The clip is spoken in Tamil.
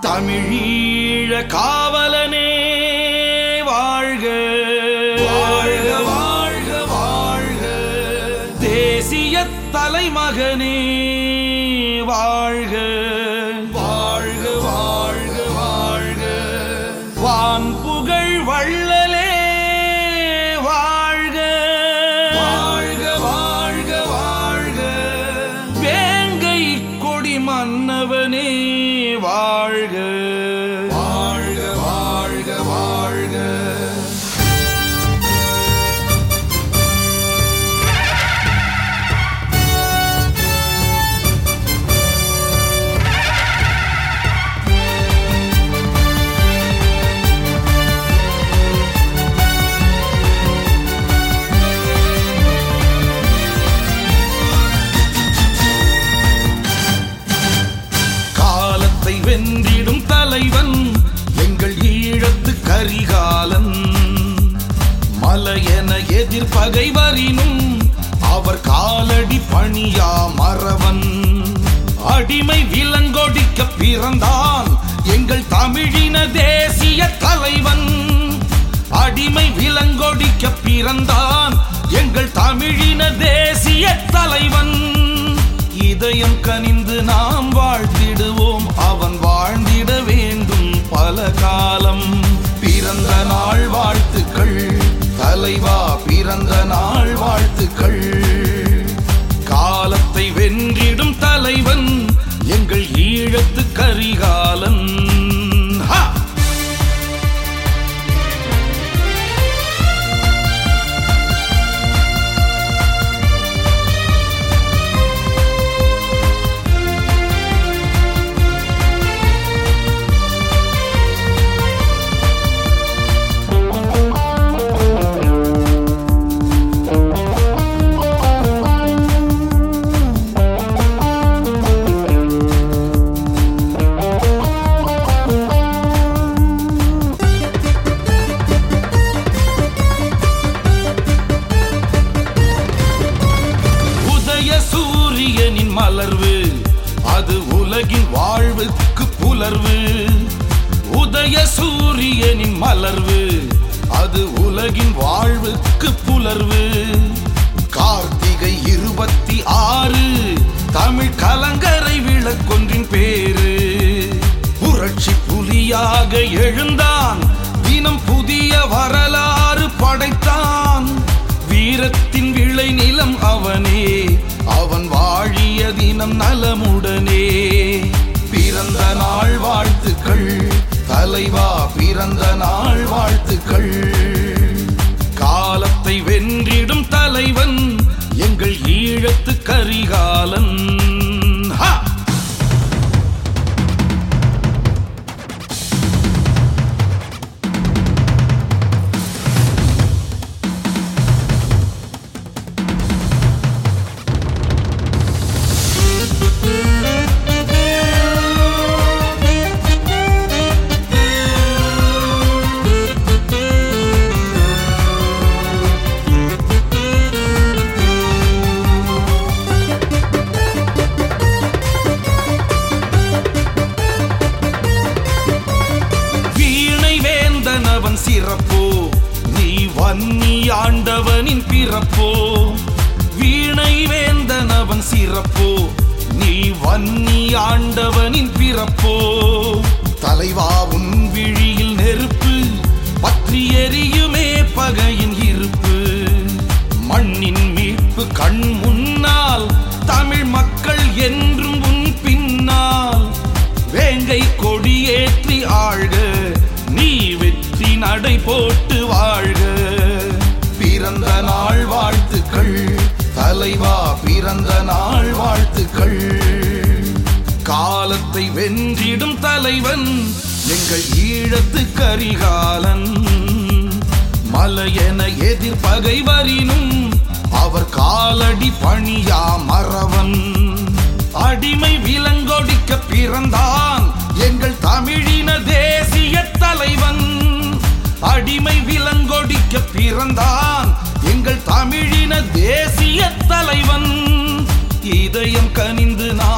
தமிழீழ காவலனே வாழ்க வாழ்க வாழ்க வாழ்க தேசிய தலைமகனே வாழ்க வாழ்க வாழ்க வாழ்க வான் புகழ் வள்ளலே வாழ்க வாழ்க வாழ்க வாழ்க வேங்கை கொடி மன்னவனே வாழ்க வாழ்க வாழ்க வாழ்க காலத்தை வென்றிடும் தலைவன் எங்கள் ஈழத்து கரிகாலன் மலையென எதிர்ப்பகை வரினும் அவர் காலடி பணியா மறவன் அடிமை விலங்கொடிக்க பிறந்தான் எங்கள் தமிழின தேசிய தலைவன் அடிமை விலங்கொடிக்க பிறந்தான் எங்கள் தமிழின தேசிய தலைவன் இதயம் கனிந்து நாம் வாழ்த்திடுவோம் அவன் வாழ்ந்திட வேண்டும் பல காலம் பிறந்த நாள் வாழ்த்துக்கள் தலைவா பிறந்த நாள் வாழ்த்துக்கள் காலத்தை வென்றிடும் தலைவன் எங்கள் ஈழத்து கரிகாலன் ஹா! உதய சூரியனின் மலர்வு அது உலகின் வாழ்வுக்கு புலர்வு உதய சூரியனின் மலர்வு அது உலகின் வாழ்வுக்கு புலர்வு கார்த்திகை இருபத்தி ஆறு தமிழ் கலங்கரை விளக்கொன்றின் பேரு புரட்சி புலியாக எழுந்தான் தினம் புதிய வரலாறு படைத்தான் வீரத்தின் விளை நிலம் அவனே அவன் வாழிய தினம் நலமுடனே பிறந்த நாள் வாழ்த்துக்கள் தலைவா பிறந்த நாள் வாழ்த்துக்கள் காலத்தை வென்றிடும் தலைவன் எங்கள் ஈழத்து கரிகாலன் ஹா! வீணை வேந்தனவன் சிறப்போ நீ வன்னி ஆண்டவனின் பிறப்போ வீணை வேந்தனவன் சிறப்போ நீ வன்னி ஆண்டவனின் பிறப்போ தலைவா உன் விழியில் நெருப்பு பற்றி எரியுமே பகையின் இருப்பு மண்ணின் மீட்பு கண் முன்னால் தமிழ் மக்கள் என்றும் உன் பின்னால் வேங்கை கொடியேற்றி ஆழ்க நீ வெற்றி நடை போட்டு வாழ்க பிறந்த நாள் வாழ்த்துக்கள் தலைவா பிறந்த நாள் வாழ்த்துக்கள் காலத்தை வென்றிடும் தலைவன் எங்கள் ஈழத்து கரிகாலன் மலையென எதிர்ப்பகை வரினும் அவர் காலடி பணியா மறவன் அடிமை விலங்கொடிக்க பிறந்தான் எங்கள் தமிழின தேசிய தலைவன் அடிமை விலங்கொடிக்க பிறந்தான் எங்கள் தமிழின தேசிய தலைவன் இதயம் கனிந்து நான்